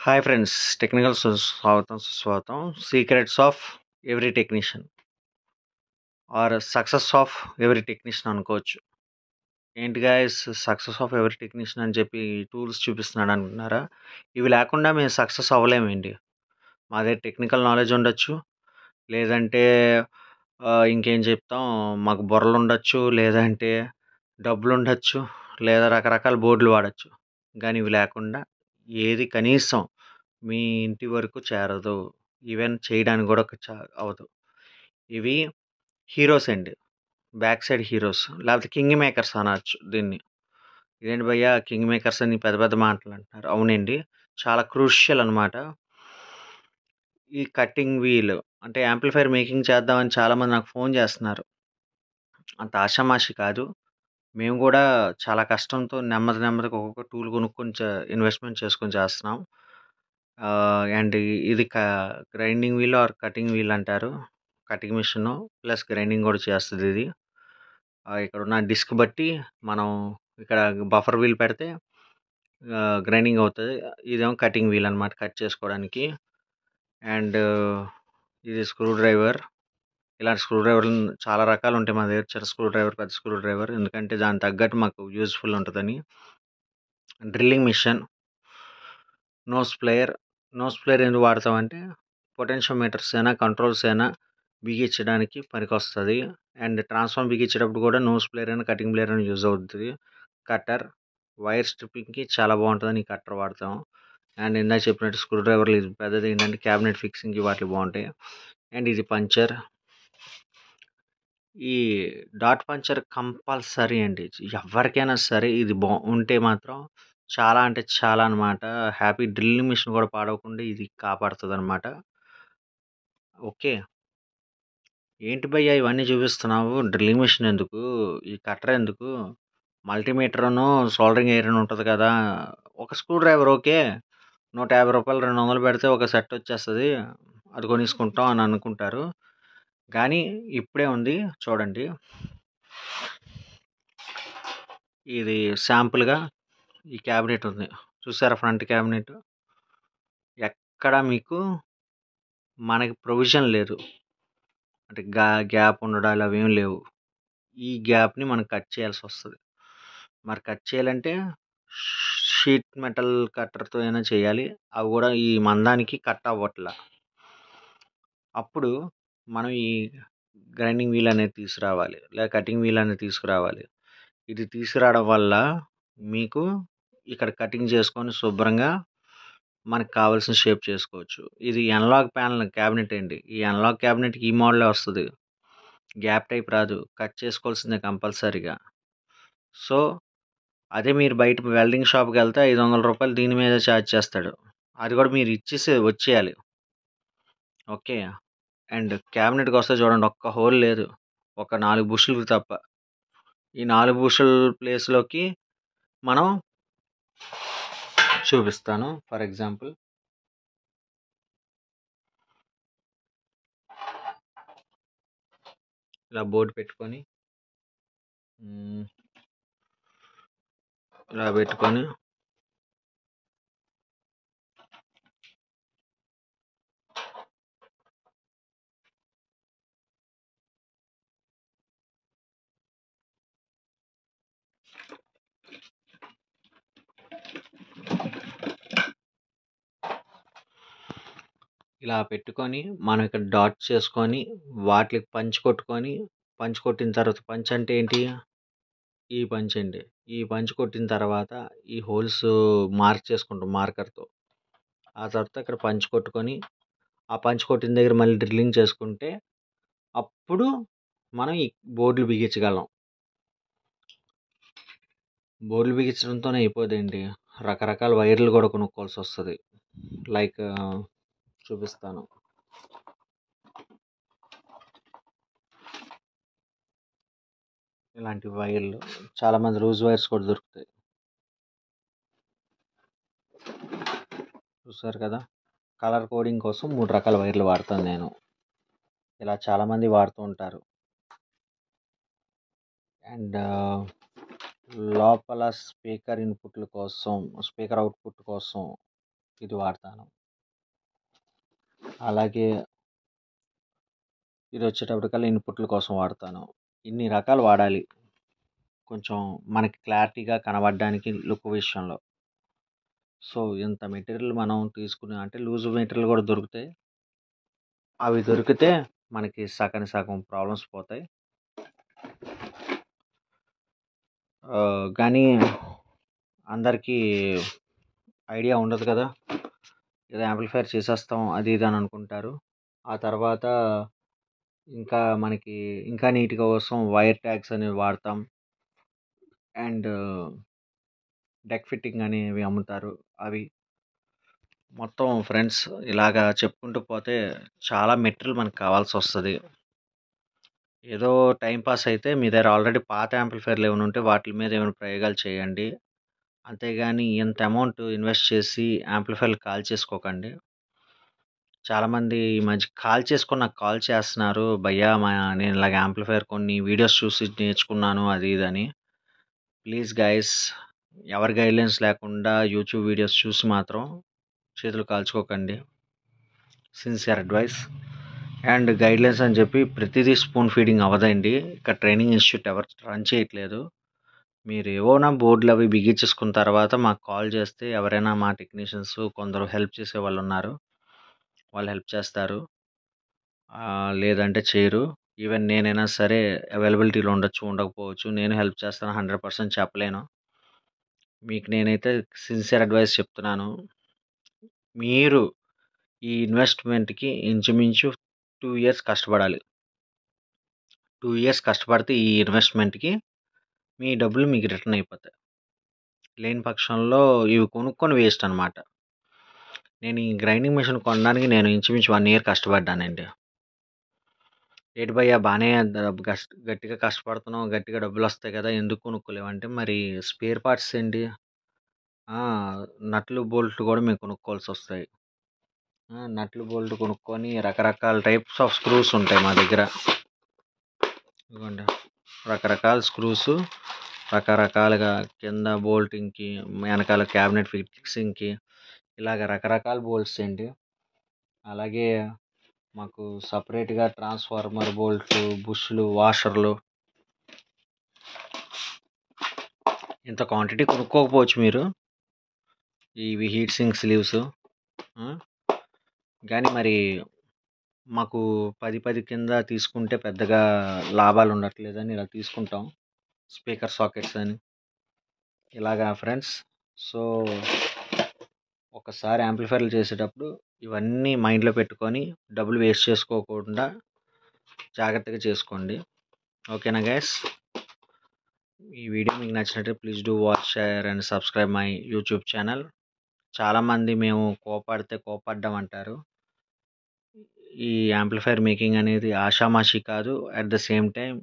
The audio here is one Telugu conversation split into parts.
హాయ్ ఫ్రెండ్స్ టెక్నికల్ సు స్వాగతం సుస్వాగతం secrets of every technician or success of every technician అనుకోవచ్చు ఏంటి guys success of every technician అని చెప్పి టూల్స్ చూపిస్తున్నాడు అనుకుంటున్నారా ఇవి లేకుండా మేము సక్సెస్ అవ్వలేమేంటి మా దగ్గర టెక్నికల్ నాలెడ్జ్ ఉండొచ్చు లేదంటే ఆ, ఇంకేం చెప్తాం మాకు బుర్రలు ఉండొచ్చు లేదంటే డబ్బులు ఉండొచ్చు లేదా రకరకాల బోర్డులు వాడచ్చు కానీ ఇవి లేకుండా ఏది కనీసం మీ ఇంటి వరకు చేరదు ఈవెన్ చేయడానికి కూడా ఒక చా అవ్వదు ఇవి హీరోస్ అండి బ్యాక్ సైడ్ హీరోస్ లేకపోతే కింగ్ మేకర్స్ అనొచ్చు దీన్ని ఇదేంటి భయ్యా కింగ్ మేకర్స్ అని పెద్ద పెద్ద మాటలు అంటున్నారు అవునండి చాలా క్రూషియల్ అనమాట ఈ కట్టింగ్ వీల్ అంటే యాంప్లిఫైర్ మేకింగ్ చేద్దామని చాలామంది నాకు ఫోన్ చేస్తున్నారు అంత ఆషామాషి కాదు మేము కూడా చాలా కష్టంతో నెమ్మది నెమ్మదిగా ఒక్కొక్క టూల్ కొనుక్కొని ఇన్వెస్ట్మెంట్ చేసుకొని చేస్తున్నాం అండ్ ఇది క grinding wheel or cutting wheel అంటారు కటింగ్ మిషన్ ప్లస్ గ్రైండింగ్ కూడా చేస్తుంది ఇది ఆ, ఇక్కడ ఉన్న డిస్క్ బట్టి మనం ఇక్కడ బఫర్ వీల్ పెడితే గ్రైండింగ్ అవుతుంది ఇదేమో కటింగ్ వీల్ అనమాట కట్ చేసుకోవడానికి అండ్ ఇది స్క్రూ డ్రైవర్ ఇలాంటి స్క్రూ డ్రైవర్లు చాలా రకాలు ఉంటాయి మా దగ్గర చిన్న స్క్రూ డ్రైవర్ పెద్ద స్క్రూ డ్రైవర్ ఎందుకంటే దాని తగ్గట్టు మాకు యూజ్ఫుల్ ఉంటుందని drilling machine nose plier nose plier ఎందుకు వాడతామంటే పొటెన్షియోమీటర్స్ అయినా కంట్రోల్స్ అయినా బిగించడానికి పనికొస్తుంది అండ్ ట్రాన్స్ఫార్మ్ బిగించేటప్పుడు కూడా నోస్ ప్లేయర్ అయినా కటింగ్ ప్లేయర్ అయినా యూజ్ అవుతుంది కట్టర్ వైర్ స్ట్రిప్పింగ్కి చాలా బాగుంటుందని ఈ కట్టర్ వాడతాం అండ్ ఇందాక చెప్పినట్టు స్క్రూ డ్రైవర్లు ఇది పెద్దది ఏంటంటే క్యాబినెట్ ఫిక్సింగ్కి వాటికి బాగుంటాయి అండ్ ఇది పంచర్ ఈ డాట్ పంచర్ కంపల్సరీ అండి ఎవరికైనా సరే ఇది బా ఉంటే మాత్రం చాలా అంటే చాలా అనమాట హ్యాపీ డ్రిల్లింగ్ మిషన్ కూడా పాడవకుండా ఇది కాపాడుతుంది అనమాట ఓకే ఏంటి భయ్యా ఇవన్నీ చూపిస్తున్నావు డ్రిల్లింగ్ మిషన్ ఎందుకు ఈ కట్టర్ ఎందుకు మల్టీమీటర్ను సోల్డరింగ్ ఐరన్ ఉంటుంది కదా ఒక స్క్రూ డ్రైవర్ ఓకే నూట యాభై రూపాయలు రెండు వందలు పెడితే ఒక సెట్ వచ్చేస్తుంది అది కొనేసుకుంటాం అని అనుకుంటారు కానీ ఇప్పుడే ఉంది చూడండి ఇది శాంపుల్గా ఈ క్యాబినెట్ ఉంది చూసారా ఫ్రంట్ క్యాబినెట్ ఎక్కడ మీకు మనకి ప్రొవిజన్ లేదు అంటే గా గ్యాప్ ఉండడాలు అవేం లేవు ఈ గ్యాప్ని మనం కట్ చేయాల్సి వస్తుంది మరి కట్ చేయాలంటే షీట్ మెటల్ కట్టర్తో అయినా చేయాలి అవి కూడా ఈ మందానికి కట్ అవ్వట్లా అప్పుడు మనం ఈ గ్రైండింగ్ వీల్ అనేది తీసుకురావాలి లేదా కటింగ్ వీల్ అనేది తీసుకురావాలి ఇది తీసుకురావడం వల్ల మీకు ఇక్కడ కటింగ్ చేసుకొని శుభ్రంగా మనకు కావాల్సిన షేప్ చేసుకోవచ్చు ఇది ఎనలాగ్ ప్యానల్ క్యాబినెట్ అండి ఈ ఎనలాగ్ క్యాబినెట్కి ఈ మోడలే వస్తుంది గ్యాప్ టైప్ రాదు కట్ చేసుకోవాల్సిందే కంపల్సరీగా సో అదే మీరు బయట వెల్డింగ్ షాప్కి వెళ్తే ఐదు వందల రూపాయలు దీని మీద ఛార్జ్ చేస్తాడు అది కూడా మీరు ఇచ్చేసి వచ్చేయాలి ఓకే అండ్ క్యాబినెట్కి వస్తే చూడండి ఒక్క హోల్ లేదు ఒక నాలుగు బుషులు తప్ప ఈ నాలుగు బుషుల ప్లేస్లోకి మనం చూపిస్తాను ఫర్ ఎగ్జాంపుల్ ఇలా బోర్డు పెట్టుకొని మ్మ్, ఇలా పెట్టుకొని ఇలా పెట్టుకొని మనం ఇక్కడ డాట్ చేసుకొని వాటికి పంచ్ కొట్టుకొని పంచ్ కొట్టిన తర్వాత పంచ్ అంటే ఏంటి ఈ పంచ్ అండి ఈ పంచ్ కొట్టిన తర్వాత ఈ హోల్స్ మార్క్ చేసుకుంటాం మార్కర్తో ఆ తర్వాత ఇక్కడ పంచ్ కొట్టుకొని ఆ పంచ్ కొట్టిన దగ్గర మళ్ళీ డ్రిల్లింగ్ చేసుకుంటే అప్పుడు మనం ఈ బోర్డులు బిగించగలం బోర్డులు బిగించడంతోనే అయిపోదండి రకరకాల వైర్లు కూడా కొనుక్కోవాల్సి వస్తుంది లైక్ చూపిస్తాను ఇలాంటి వైర్లు చాలా మంది లూజ్ వైర్స్ కూడా దొరుకుతాయి చూసారు కదా కలర్ కోడింగ్ కోసం మూడు రకాల వైర్లు వాడతాను నేను ఇలా చాలామంది వాడుతూ ఉంటారు అండ్ లోపల స్పీకర్ ఇన్పుట్ల కోసం స్పీకర్ అవుట్పుట్ కోసం ఇది వాడతాను అలాగే ఇది వచ్చేటప్పటికల్లా ఇన్పుట్ల కోసం వాడతాను ఇన్ని రకాలు వాడాలి కొంచెం మనకి క్లారిటీగా కనబడడానికి లుక్ విషయంలో సో ఇంత మెటీరియల్ మనం తీసుకుని అంటే లూజ్ మెటీరియల్ కూడా దొరుకుతాయి అవి దొరికితే మనకి సగం సగం ప్రాబ్లమ్స్ పోతాయి ఆ, కానీ అందరికీ ఐడియా ఉండదు కదా ఏదో యాంప్లిఫైర్ చేసేస్తాం అది ఇది అని అనుకుంటారు ఆ తర్వాత ఇంకా మనకి ఇంకా నీట్గా కోసం వైర్ ట్యాగ్స్ అనేవి వాడతాం అండ్ డెక్ ఫిట్టింగ్ అనేవి అమ్ముతారు అవి మొత్తం ఫ్రెండ్స్ ఇలాగా చెప్పుకుంటూ పోతే చాలా మెటీరియల్ మనకు కావాల్సి వస్తుంది ఏదో టైం పాస్ అయితే మీ దగ్గర ఆల్రెడీ పాత యాంప్లిఫైర్లు ఏమైనా ఉంటే వాటి మీద ఏమైనా ప్రయోగాలు చేయండి అంతేగాని ఇంత అమౌంట్ ఇన్వెస్ట్ చేసి యాంప్లిఫైర్లు కాల్ చేసుకోకండి చాలామంది ఈ మధ్య కాల్ చేసుకొని నాకు కాల్ చేస్తున్నారు భయ్యా మా నేను ఇలాగ యాంప్లిఫైర్ కొన్ని వీడియోస్ చూసి నేర్చుకున్నాను అది ఇది అని ప్లీజ్ గైస్ ఎవరి గైడ్లైన్స్ లేకుండా యూట్యూబ్ వీడియోస్ చూసి మాత్రం చేతులు కాల్చుకోకండి సిన్సియర్ అడ్వైస్ అండ్ గైడ్లైన్స్ అని చెప్పి ప్రతిదీ స్పూన్ ఫీడింగ్ అవ్వదండి ఇక్కడ ట్రైనింగ్ ఇన్స్టిట్యూట్ ఎవరు రన్ చేయట్లేదు మీరు ఏవోనా బోర్డులు అవి బిగించేసుకున్న తర్వాత మాకు కాల్ చేస్తే ఎవరైనా మా టెక్నీషియన్స్ కొందరు హెల్ప్ చేసే వాళ్ళు ఉన్నారు వాళ్ళు హెల్ప్ చేస్తారు ఆ, లేదంటే చేయరు ఈవెన్ నేనైనా సరే అవైలబిలిటీలో ఉండొచ్చు ఉండకపోవచ్చు నేను హెల్ప్ చేస్తాను హండ్రెడ్ పర్సెంట్ చెప్పలేను మీకు నేనైతే సిన్సియర్ అడ్వైస్ చెప్తున్నాను మీరు ఈ ఇన్వెస్ట్మెంట్కి ఇంచుమించు టూ ఇయర్స్ కష్టపడాలి టూ ఇయర్స్ కష్టపడితే ఈ ఇన్వెస్ట్మెంట్కి మీ డబ్బులు మీకు రిటర్న్ అయిపోతాయి లేని పక్షంలో ఇవి కొనుక్కొని వేస్ట్ అనమాట నేను ఈ గ్రైండింగ్ మెషిన్ కొనడానికి నేను ఇంచుమించు వన్ ఇయర్ కష్టపడ్డానండి ఏటి భయ్యా బాగానే డబ్బు కష్ట గట్టిగా కష్టపడుతున్నావు గట్టిగా డబ్బులు వస్తాయి కదా ఎందుకు కొనుక్కోలేవు అంటే మరి స్పేర్ పార్ట్స్ ఏంటి ఆ, నట్లు బోల్ట్లు కూడా మేము కొనుక్కోవాల్సి వస్తాయి ఆ, నట్లు బోల్ట్ కొనుక్కొని రకరకాల టైప్స్ ఆఫ్ స్క్రూస్ ఉంటాయి మా దగ్గర ఇదిగోండి రకరకాల స్క్రూస్ రకరకాలుగా కింద బోల్టింగ్కి వెనకాల క్యాబినెట్ ఫిక్సింగ్కి ఇలాగ రకరకాల బోల్ట్స్ ఏంటి అలాగే మాకు సపరేట్గా ట్రాన్స్ఫార్మర్ బోల్ట్లు బుష్లు వాషర్లు ఇంత క్వాంటిటీ కొనుక్కోకపోవచ్చు మీరు ఇవి హీట్ సింక్ స్లీవ్స్ కానీ మరి మాకు పది పది కింద తీసుకుంటే పెద్దగా లాభాలు ఉండట్లేదని ఇలా తీసుకుంటాం స్పీకర్ సాకెట్స్ అని ఇలాగా ఫ్రెండ్స్ సో ఒకసారి యాంప్లిఫైర్లు చేసేటప్పుడు ఇవన్నీ మైండ్లో పెట్టుకొని డబ్బులు వేస్ట్ చేసుకోకుండా జాగ్రత్తగా చేసుకోండి ఓకేనా గైస్ ఈ వీడియో మీకు నచ్చినట్టు please do watch share and subscribe my YouTube channel చాలామంది మేము కోపాడితే కోపడ్డాం అంటారు ఈ యాంప్లిఫైర్ మేకింగ్ అనేది ఆషామాషి కాదు అట్ ద సేమ్ టైం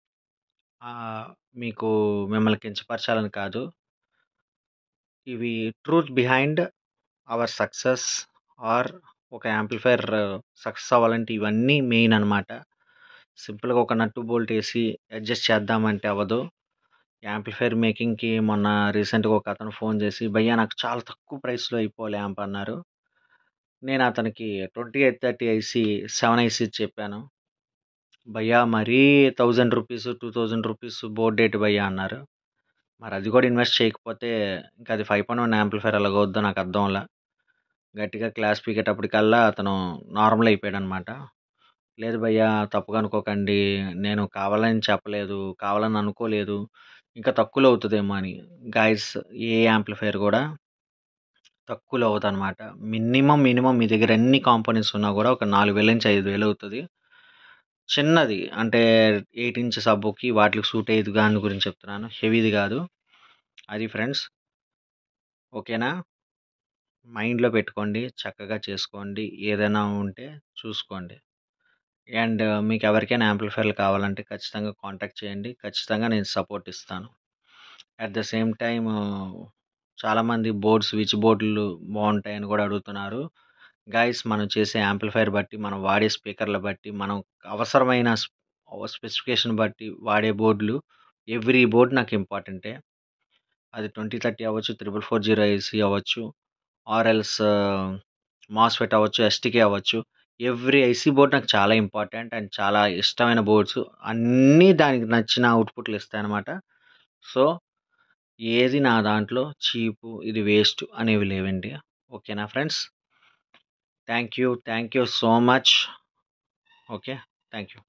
మీకు మిమ్మల్ని కించపరచాలని కాదు ఇవి truth behind our success are ఒక యాంప్లిఫైర్ సక్సెస్ అవ్వాలంటే ఇవన్నీ మెయిన్ అనమాట సింపుల్గా ఒక నట్టు బోల్ట్ వేసి అడ్జస్ట్ చేద్దామంటే అవ్వదు యాంప్లిఫైర్ మేకింగ్కి మొన్న రీసెంట్గా ఒక అతను ఫోన్ చేసి భయ్యా నాకు చాలా తక్కువ ప్రైస్లో అయిపోవాలి యాంప్ అన్నారు నేను అతనికి twenty eight thirty IC seven IC చెప్పాను భయ్యా మరీ thousand rupees two thousand rupees board date భయ్యా అన్నారు మరి అది కూడా ఇన్వెస్ట్ చేయకపోతే ఇంకా అది ఫైవ్ పాయింట్ వన్ యాంప్లిఫైర్ ఎలాగొద్దో నాకు అర్థంలా గట్టిగా క్లాస్ పీకేటప్పటికల్లా అతను నార్మల్ అయిపోయాడు అనమాట లేదు భయ్యా తప్పుగా అనుకోకండి నేను కావాలని చెప్పలేదు కావాలని అనుకోలేదు ఇంకా తక్కువలో అవుతుందేమో అని గైస్ ఏ యాంప్లిఫైర్ కూడా తక్కువలో అవుతుంది అనమాట మినిమం మినిమం మీ దగ్గర ఎన్ని కాంపోనెంట్స్ ఉన్నా కూడా ఒక నాలుగు వేల నుంచి ఐదు వేలు అవుతుంది చిన్నది అంటే ఎయిట్ ఇంచ్ సబ్బుకి వాటికి సూట్ అయ్యేది దాని గురించి చెప్తున్నాను హెవీది కాదు అది ఫ్రెండ్స్ ఓకేనా మైండ్లో పెట్టుకోండి చక్కగా చేసుకోండి ఏదైనా ఉంటే చూసుకోండి అండ్ మీకు ఎవరికైనా యాంప్లిఫైర్లు కావాలంటే ఖచ్చితంగా కాంటాక్ట్ చేయండి ఖచ్చితంగా నేను సపోర్ట్ ఇస్తాను అట్ ద సేమ్ టైం చాలామంది బోర్డ్స్ స్విచ్ బోర్డులు బాగుంటాయని కూడా అడుగుతున్నారు గైస్ మనం చేసే యాంప్లిఫైర్ బట్టి మనం వాడే స్పీకర్ల బట్టి మనం అవసరమైన స్పెసిఫికేషన్ బట్టి వాడే బోర్డులు ఎవ్రీ బోర్డ్ నాకు ఇంపార్టెంటే అది ట్వంటీ థర్టీ అవ్వచ్చు త్రిబుల్ ఫోర్ జీరో ఏసీ అవ్వచ్చు ఆర్ ఎల్స్ మాస్ఫెట్ అవ్వచ్చు ఎస్టీకే అవ్వచ్చు ఎవ్రీ ఐసీ బోర్డ్ నాకు చాలా ఇంపార్టెంట్ అండ్ చాలా ఇష్టమైన బోర్డ్స్ అన్నీ దానికి నచ్చిన అవుట్పుట్లు ఇస్తాయి అనమాట సో ఏది నా దాంట్లో చీపు ఇది వేస్ట్ అనేవి లేవండి ఓకేనా friends thank you thank you so much okay thank you